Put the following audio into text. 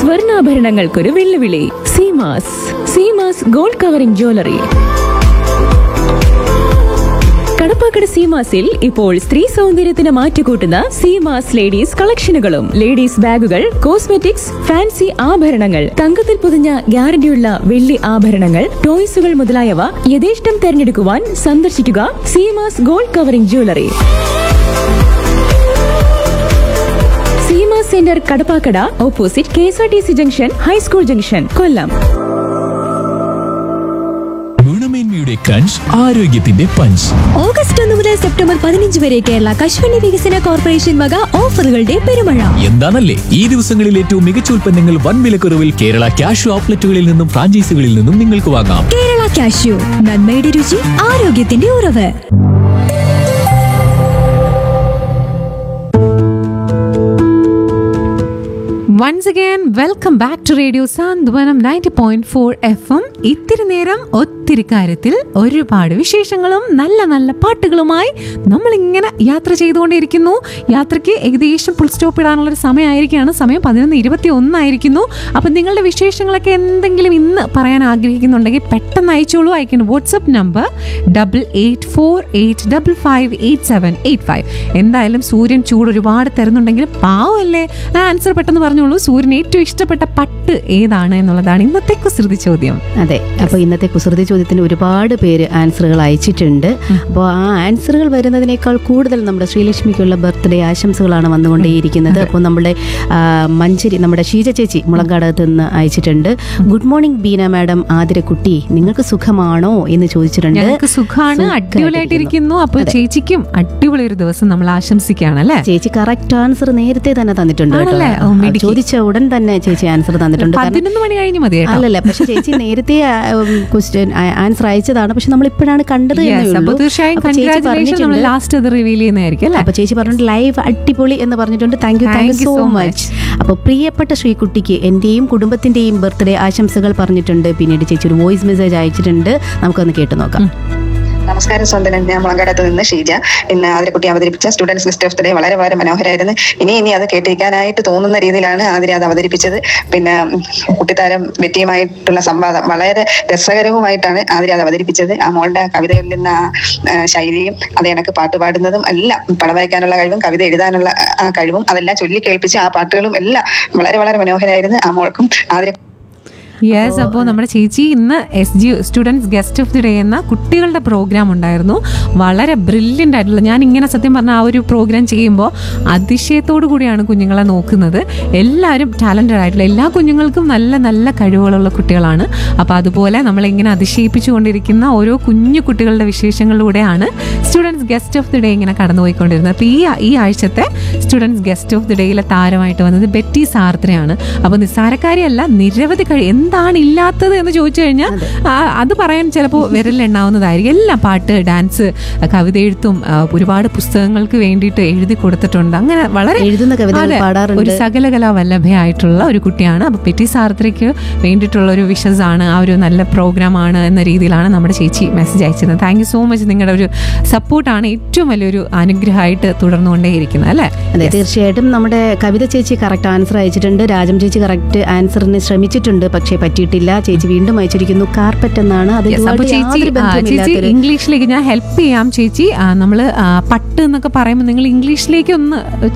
സ്വർണ്ണാഭരണങ്ങൾക്കൊരു വെല്ലുവിളി Seemas Seemas gold covering jewellery Kadappakada സീമാസിൽ ഇപ്പോൾ സ്ത്രീ സൗന്ദര്യത്തിന് മാറ്റുകൂട്ടുന്ന സീമാസ് ലേഡീസ് കളക്ഷനുകളും ലേഡീസ് ബാഗുകൾ കോസ്മെറ്റിക്സ് ഫാൻസി ആഭരണങ്ങൾ തങ്കത്തിൽ പൊതിഞ്ഞ ഗ്യാരണ്ടിയുള്ള വെള്ളി ആഭരണങ്ങൾ ടോയ്സുകൾ മുതലായവ യഥേഷ്ടം തെരഞ്ഞെടുക്കുവാൻ സന്ദർശിക്കുക Seemas gold covering jewellery Seema centre Kadappakada opposite K S R T C junction high school junction Kollam ഗുണമേന്മയുടെ കഞ്ച് ആരോഗ്യത്തിന്റെ പഞ്ച് ഓഗസ്റ്റ് ഒന്ന് മുതൽ സെപ്റ്റംബർ പതിനഞ്ച് വരെ കേരള കശുവണ്ടി വികസന കോർപ്പറേഷൻ വക ഓഫറുകളുടെ പെരുമഴ എന്താണല്ലേ ഈ ദിവസങ്ങളിൽ ഏറ്റവും മികച്ച ഉൽപ്പന്നങ്ങൾ വൻ വിലക്കുറവിൽ കേരള ക്യാഷ് ഔട്ട്ലെറ്റുകളിൽ നിന്നും ഫ്രാഞ്ചൈസികളിൽ നിന്നും നിങ്ങൾക്ക് വാങ്ങാം കേരള കാഷ്യൂ നന്മയുടെ രുചി ആരോഗ്യത്തിന്റെ ഉറവ് once again welcome back to radio Santhwanam ninety point four F M ഇത്തിരി നേരം ഒത്തിരി കാര്യത്തിൽ ഒരുപാട് വിശേഷങ്ങളും നല്ല നല്ല പാട്ടുകളുമായി നമ്മളിങ്ങനെ യാത്ര ചെയ്തുകൊണ്ടിരിക്കുന്നു യാത്രയ്ക്ക് ഏകദേശം ഫുൾ സ്റ്റോപ്പ് ഇടാനുള്ളൊരു സമയമായിരിക്കുകയാണ് സമയം പതിനൊന്ന് ഇരുപത്തി ഒന്നായിരിക്കുന്നു അപ്പം നിങ്ങളുടെ വിശേഷങ്ങളൊക്കെ എന്തെങ്കിലും ഇന്ന് പറയാൻ ആഗ്രഹിക്കുന്നുണ്ടെങ്കിൽ പെട്ടെന്ന് അയച്ചോളൂ അയക്കേണ്ട WhatsApp number double eight four eight double five eight seven eight five എന്തായാലും സൂര്യൻ ചൂട് ഒരുപാട് തരുന്നുണ്ടെങ്കിൽ പാവമല്ലേ ആ ആൻസർ പെട്ടെന്ന് പറഞ്ഞോളൂ സൂര്യൻ ഏറ്റവും ഇഷ്ടപ്പെട്ട പട്ട് ഏതാണ് എന്നുള്ളതാണ് ഇന്നത്തെ കുസൃതി ചോദ്യം അതെ അപ്പോൾ ഇന്നത്തെ കുസൃതി ചോദ്യത്തിന് ഒരുപാട് പേര് ആൻസറുകൾ അയച്ചിട്ടുണ്ട് അപ്പോൾ ആ ആൻസറുകൾ വരുന്നതിനേക്കാൾ കൂടുതൽ നമ്മുടെ ശ്രീലക്ഷ്മിക്കുള്ള ബർത്ത്ഡേ ആശംസകളാണ് വന്നുകൊണ്ടേയിരിക്കുന്നത് അപ്പോൾ നമ്മുടെ ആ, മഞ്ചേരി നമ്മുടെ ഷീജ ചേച്ചി മുളങ്കാടകത്ത് നിന്ന് അയച്ചിട്ടുണ്ട് ഗുഡ് മോർണിംഗ് ബീന മാഡം ആതിരക്കുട്ടി നിങ്ങൾക്ക് സുഖമാണോ എന്ന് ചോദിച്ചിട്ടുണ്ട് ഞങ്ങൾക്ക് സുഖാണ് അടിപൊളിയായിട്ടിരിക്കുന്നു അപ്പൊ ചേച്ചിക്കും അടിപൊളി ഒരു ദിവസം നമ്മൾ ആശംസിക്കുകയാണ് അല്ലേ ചേച്ചി കറക്റ്റ് ആൻസർ നേരത്തെ തന്നെ തന്നിട്ടുണ്ട് കേട്ടോ. ആണല്ലേ? ഓ, ആ, മിടുക്കി. ചോദിച്ച ഉടൻ തന്നെ ചേച്ചി ആൻസർ തന്നിട്ടുണ്ട് കാരണം പതിനൊന്ന് മണി കഴിഞ്ഞ് മതി കേട്ടോ അല്ലല്ല പക്ഷെ ചേച്ചി നേരത്തെ ക്വസ്റ്റ്യൻ ആൻസർ അയച്ചതാണ് പക്ഷെ നമ്മൾ ഇപ്പോഴാണ് കണ്ടത് എന്നേ Yes, അപ്പൊ ഉള്ളൂ. തീർച്ചയായും അപ്പൊ ചേച്ചി കൺഗ്രാറ്റുലേഷൻ നമ്മൾ പറഞ്ഞിട്ടുണ്ട് ലാസ്റ്റ് അത് റിവീൽ ചെയ്യുന്നതായിരിക്കും അല്ലേ അപ്പൊ ചേച്ചി പറഞ്ഞിട്ട് ലൈവ് അടിപൊളി എന്ന് പറഞ്ഞിട്ടുണ്ട് thank you thank you so much അപ്പൊ പ്രിയപ്പെട്ട ശ്രീകുട്ടിക്ക് എന്റെയും കുടുംബത്തിന്റെയും ബർത്ത്ഡേ ആശംസകൾ പറഞ്ഞിട്ടുണ്ട് പിന്നീട് ചേച്ചി ഒരു വോയിസ് മെസ്സേജ് അയച്ചിട്ടുണ്ട് നമുക്കൊന്ന് കേട്ടു നോക്കാം നമസ്കാരം സ്വന്തം ഞാൻ മുളങ്കാടത്ത് നിന്ന് ഷീജ ഇന്ന് ആതിരക്കുട്ടി അവതരിപ്പിച്ച students list of the day വളരെ വളരെ മനോഹരമായിരുന്നു ഇനി ഇനി അത് കേട്ടിരിക്കാനായിട്ട് തോന്നുന്ന രീതിയിലാണ് ആതിര അത് അവതരിപ്പിച്ചത് പിന്നെ ഉം, കുട്ടിത്താരം വ്യക്തിയുമായിട്ടുള്ള സംവാദം വളരെ രസകരവുമായിട്ടാണ് ആതിര അത് അവതരിപ്പിച്ചത് ആ മോളുടെ കവിതയിൽ നിന്ന് ആ ആ, ശൈലിയും അത് എനക്ക് പാട്ട് പാടുന്നതും എല്ലാം പടം വരയ്ക്കാനുള്ള കഴിവും കവിത എഴുതാനുള്ള ആ കഴിവും അതെല്ലാം ചൊല്ലി കേൾപ്പിച്ച് ആ പാട്ടുകളും എല്ലാം വളരെ വളരെ മനോഹരമായിരുന്നു ആ മോൾക്കും ആതിര യെസ് അപ്പോൾ നമ്മുടെ ചേച്ചി ഇന്ന് S G students guest of the day എന്ന കുട്ടികളുടെ പ്രോഗ്രാം ഉണ്ടായിരുന്നു വളരെ ബ്രില്യൻ്റ് ആയിട്ടുള്ള ഞാൻ ഇങ്ങനെ സത്യം പറഞ്ഞാൽ ആ ഒരു പ്രോഗ്രാം ചെയ്യുമ്പോൾ അതിശയത്തോടു കൂടിയാണ് കുഞ്ഞുങ്ങളെ നോക്കുന്നത് എല്ലാവരും ടാലൻറ്റഡ് ആയിട്ടുള്ള എല്ലാ കുഞ്ഞുങ്ങൾക്കും നല്ല നല്ല കഴിവുകളുള്ള കുട്ടികളാണ് അപ്പോൾ അതുപോലെ നമ്മളിങ്ങനെ അതിശയിപ്പിച്ചുകൊണ്ടിരിക്കുന്ന ഓരോ കുഞ്ഞു കുട്ടികളുടെ വിശേഷങ്ങളിലൂടെയാണ് students guest of the day ഇങ്ങനെ കടന്നുപോയിക്കൊണ്ടിരുന്നത് അപ്പോൾ ഈ ഈ ആഴ്ചത്തെ സ്റ്റുഡൻസ് ഗസ്റ്റ് ഓഫ് ദി ഡേയിലെ താരമായിട്ട് വന്നത് ബെറ്റി സാർത്രയാണ് അപ്പോൾ നിസ്സാരക്കാരിയല്ല നിരവധി കഴി എന്താണ് ഇല്ലാത്തത് എന്ന് ചോദിച്ചു കഴിഞ്ഞാൽ ആ, അത് പറയാൻ ചിലപ്പോൾ വിരലിലെണ്ണാവുന്നതായിരിക്കും എല്ലാം പാട്ട് ഡാൻസ് കവിത എഴുത്തും ആ, ഒരുപാട് പുസ്തകങ്ങൾക്ക് വേണ്ടിയിട്ട് എഴുതി കൊടുത്തിട്ടുണ്ട് അങ്ങനെ വളരെ എഴുതുന്ന കവിതകൾ അതെ, പാടാറുണ്ട്. ഒരു സകലകലാ വല്ലഭയായിട്ടുള്ള ഒരു കുട്ടിയാണ് അപ്പോൾ പെറ്റി സാർത്രയ്ക്ക് വേണ്ടിയിട്ടുള്ള ഒരു വിഷസ് ആണ് ആ ഒരു നല്ല പ്രോഗ്രാം ആണ് എന്ന രീതിയിലാണ് നമ്മുടെ ചേച്ചി മെസ്സേജ് അയച്ചത് താങ്ക് യു സോ മച്ച് നിങ്ങളുടെ ഒരു സപ്പോർട്ടാണ് ഏറ്റവും വലിയൊരു അനുഗ്രഹമായിട്ട് തുടർന്നുകൊണ്ടേയിരിക്കുന്നത് അല്ലേ അതെ തീർച്ചയായിട്ടും നമ്മുടെ കവിത ചേച്ചി കറക്റ്റ് ആൻസർ അയച്ചിട്ടുണ്ട് രാജം ചേച്ചി കറക്റ്റ് ആൻസറിന് ശ്രമിച്ചിട്ടുണ്ട് പക്ഷേ പറ്റിയിട്ടില്ല ചേച്ചി വീണ്ടും അയച്ചിരിക്കുന്നു കാർപ്പറ്റ് എന്നാണ് Yes, അതിന് അപ്പൊ ചേച്ചി യാതൊരു ആ, ചേച്ചി ബന്ധവുമില്ലാത്തൊരു ഇംഗ്ലീഷിലേക്ക് ഞാൻ ഹെൽപ്പ് ചെയ്യാം ചേച്ചി നമ്മൾ പട്ട് എന്നൊക്കെ പറയുമ്പോൾ നിങ്ങൾ ഇംഗ്ലീഷിലേക്ക് ഒന്ന്